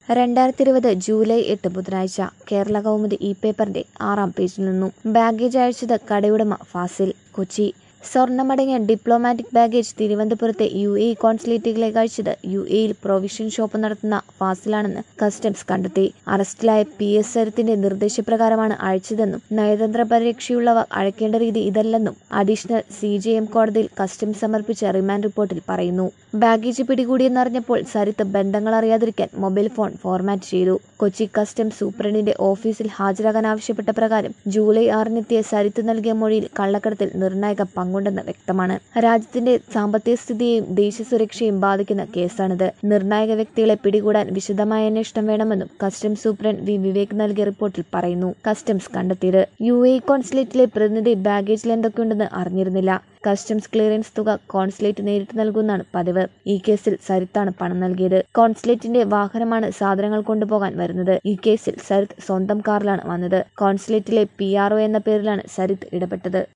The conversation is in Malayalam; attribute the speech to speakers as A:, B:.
A: രണ്ടായിരത്തി ഇരുപത് ജൂലൈ എട്ട് ബുധനാഴ്ച കേരള കൗമുദി ഇ പേപ്പറിന്റെ ആറാം പേജിൽ നിന്നും ബാഗേജ് അയച്ചത് കടയുടമ ഫാസിൽ കൊച്ചി സ്വർണ്ണമടങ്ങിയ ഡിപ്ലോമാറ്റിക് ബാഗേജ് തിരുവനന്തപുരത്തെ യു എ കോൺസുലേറ്റുകളിലേക്ക് അയച്ചത് യു എയിൽ പ്രൊവിഷൻ ഷോപ്പ് നടത്തുന്ന ഫാസിലാണെന്ന് കസ്റ്റംസ് കണ്ടെത്തി അറസ്റ്റിലായ പി എസ് സരത്തിന്റെ നിർദ്ദേശപ്രകാരമാണ് അയച്ചതെന്നും നയതന്ത്ര പരിരക്ഷയുള്ളവ അയക്കേണ്ട രീതി ഇതല്ലെന്നും അഡീഷണൽ സി ജെ എം കോടതിയിൽ കസ്റ്റംസ് സമർപ്പിച്ച റിമാൻഡ് റിപ്പോർട്ടിൽ പറയുന്നു ബാഗേജ് പിടികൂടിയെന്നറിഞ്ഞപ്പോൾ സരിത്ത് ബന്ധങ്ങൾ അറിയാതിരിക്കാൻ മൊബൈൽ ഫോൺ ഫോർമാറ്റ് ചെയ്തു കൊച്ചി കസ്റ്റംസ് സൂപ്രണ്ടിന്റെ ഓഫീസിൽ ഹാജരാകാൻ ആവശ്യപ്പെട്ട പ്രകാരം ജൂലൈ ആറിനെത്തിയ സരിത്ത് നൽകിയ മൊഴിയിൽ കള്ളക്കടത്തിൽ നിർണായക പങ്കുണ്ടെന്ന് വ്യക്തമാണ് രാജ്യത്തിന്റെ സാമ്പത്തിക സ്ഥിതിയെയും ദേശീയ സുരക്ഷയും ബാധിക്കുന്ന കേസാണിത് നിർണായക വ്യക്തികളെ പിടികൂടാൻ വിശദമായ അന്വേഷണം വേണമെന്നും കസ്റ്റംസ് സൂപ്രണ്ട് വി വിവേക് നൽകിയ റിപ്പോർട്ടിൽ പറയുന്നു കസ്റ്റംസ് കണ്ടെത്തിയത് യു എ കോൺസുലേറ്റിലെ പ്രതിനിധി ബാഗേജിൽ എന്തൊക്കെയുണ്ടെന്ന് അറിഞ്ഞിരുന്നില്ല കസ്റ്റംസ് ക്ലിയറൻസ് തുക കോൺസുലേറ്റ് നേരിട്ട് നൽകുന്നതാണ് പതിവ് ഈ കേസിൽ സരിത്താണ് പണം നൽകിയത് കോൺസുലേറ്റിന്റെ വാഹനമാണ് സാധനങ്ങൾ കൊണ്ടുപോകാൻ വരുന്നത് ഈ കേസിൽ സരിത്ത് സ്വന്തം കാറിലാണ് വന്നത് കോൺസുലേറ്റിലെ പി എന്ന പേരിലാണ് സരിത്ത് ഇടപെട്ടത്